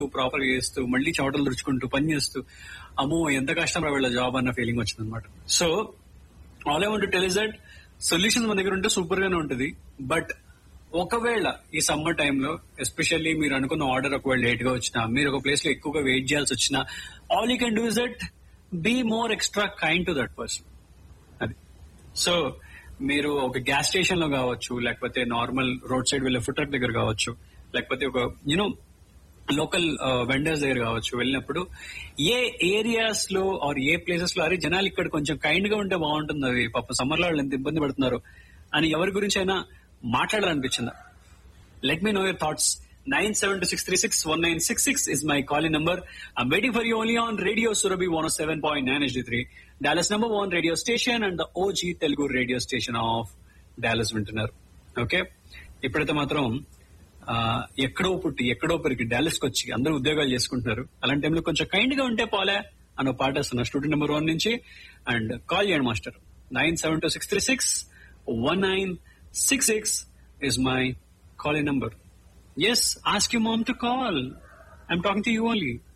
proper గా చేస్తూ మళ్ళీ చవటలు రుచుకుంటూ పని చేస్తూ అమ్మో ఎంత కష్టం రా వీళ్ళ జాబ్ అన్న ఫీలింగ్ వచ్చింది అనమాట so all I want tell is that solution మన దగ్గర ఉంటే సూపర్ గానే ఉంటుంది బట్ ఒకవేళ ఈ సమ్మర్ టైంలో ఎస్పెషల్లీ మీరు అనుకున్న ఆర్డర్ ఒకవేళ లేట్ గా వచ్చినా మీరు ఒక ప్లేస్ లో ఎక్కువగా వెయిట్ చేయాల్సి వచ్చినా all you can do is that be more extra kind to that person అది సో మీరు ఒక గ్యాస్ స్టేషన్ లో కావచ్చు లేకపోతే నార్మల్ రోడ్ సైడ్ వెళ్ళే ఫుడ్ ట్రక్ దగ్గర కావచ్చు లేకపోతే ఒక యూనో లోకల్ వెండర్స్ దగ్గర కావచ్చు వెళ్ళినప్పుడు ఏ ఏరియాస్ లో ఆర్ ఏ ప్లేసెస్ లో అరే జనాలు ఇక్కడ కొంచెం కైండ్ గా ఉంటే బాగుంటుంది అవి పాప సమ్మర్ లో వాళ్ళు ఎంత ఇబ్బంది పడుతున్నారు అని ఎవరి గురించి అయినా మాట్లాడాలనిపించిందా let me know your thoughts nine seven two six three six one nine six six is my calling number I'm waiting for you only on radio Surabhi one seven point nine H three Dallas number one radio station and the OG Telugu radio station of Dallas వింటున్నారు okay ఇప్పుడైతే మాత్రం ఆ, ఎక్కడో పుట్టి ఎక్కడో పెరిగి Dallas కి వచ్చి అందరూ ఉద్యోగాలు చేసుకుంటున్నారు అలాంటి టైంలో కొంచెం కైండ్ గా ఉంటే పోలే అన్న పాట వస్తున్నా స్టూడెంట్ నెంబర్ వన్ నుంచి అండ్ కాల్ చేయండి master nine seven two six three six one nine six six is my calling number yes ask you mom to call I'm talking to you only